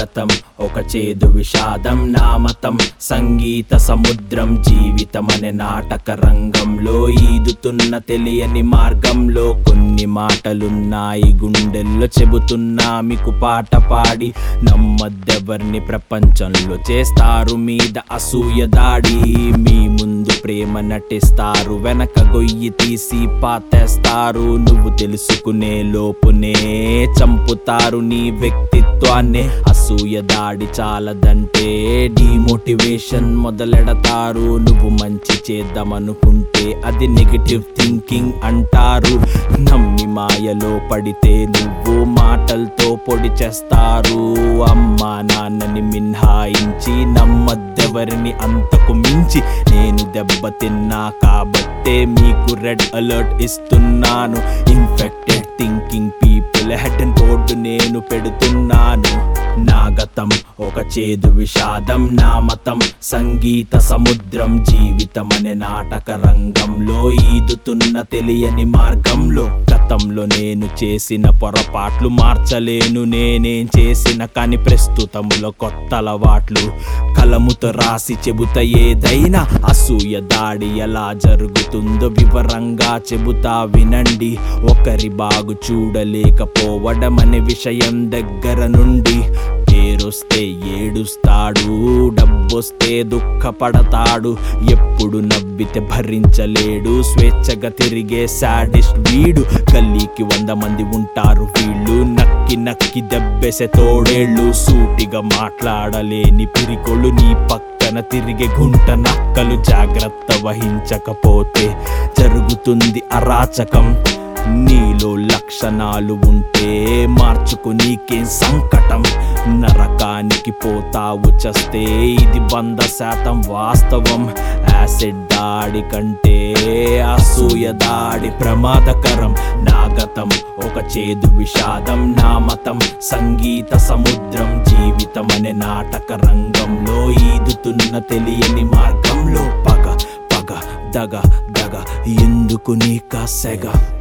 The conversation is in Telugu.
గతం ఒక చేదు విషాదం నామతం సంగీత సముద్రం జీవితం అనే నాటక రంగంలో ఈదుతున్న తెలియని మార్గంలో కొన్ని మాటలున్నాయి గుండెల్లో చెబుతున్నా మీకు పాట పాడి నమ్మద్దెవర్ని ప్రపంచంలో చేస్తారు మీద అసూయ దాడి మీ ముందు ప్రేమ నటిస్తారు వెనక గొయ్యి తీసి పాతేస్తారు నువ్వు తెలుసుకునే లోపునే చంపుతారు నీ వ్యక్తిత్వాన్ని అసూయ దాడి చాలదంటే డిమోటివేషన్ మొదలెడతారు నువ్వు మంచి చేద్దామనుకుంటే అది నెగిటివ్ థింకింగ్ అంటారు నమ్మి మాయలో పడితే నువ్వు మాటలతో పొడి చేస్తారు అమ్మా నాన్నని మినహాయించి నమ్మద్దెవరిని అంతకు మించి నేను దెబ్బతిన్నా కాబట్టే మీకు రెడ్ అలర్ట్ ఇస్తున్నాను infected thinking people head and board నేను పెడుతున్నాను నా గతం ఒక చేదు విషాదం నా మతం సంగీత సముద్రం జీవితం అనే నాటక రంగంలో ఈదుతున్న తెలియని మార్గంలో గతంలో నేను చేసిన పొరపాట్లు మార్చలేను నేనేం చేసిన కానీ ప్రస్తుతంలో కొత్త అలవాట్లు కలముతో రాసి చెబుతా ఏదైనా అసూయ దాడి ఎలా జరుగుతుందో వివరంగా చెబుతా వినండి ఒకరి బాగు చూడలేకపోవడం అనే విషయం దగ్గర నుండి పేరొస్తే ఏడుస్తాడు డబ్బొస్తే దుఃఖపడతాడు ఎప్పుడు నవ్వితే భరించలేడు స్వేచ్ఛగా తిరిగే సాడిస్ట్ వీడు గల్లీకి వంద మంది ఉంటారు వీళ్ళు నక్కి నక్కి దెబ్బేసే తోడేళ్ళు సూటిగా మాట్లాడలేని పిరికొళ్ళు నీ పక్కన తిరిగే గుంట నక్కలు జాగ్రత్త వహించకపోతే జరుగుతుంది అరాచకం నీలో లక్షణాలు ఉంటే మార్చుకు నీకేం సంకటం నరకానికి పోతావు చస్తే ఇది వంద శాతం వాస్తవం యాసిడ్ దాడి కంటే అసూయ దాడి ప్రమాదకరం నా గతం ఒక చేదు విషాదం నా మతం సంగీత సముద్రం జీవితం అనే నాటక రంగంలో ఈదుతున్న తెలియని మార్గంలో పగ పగ దగ దగ ఎందుకు నీక సెగ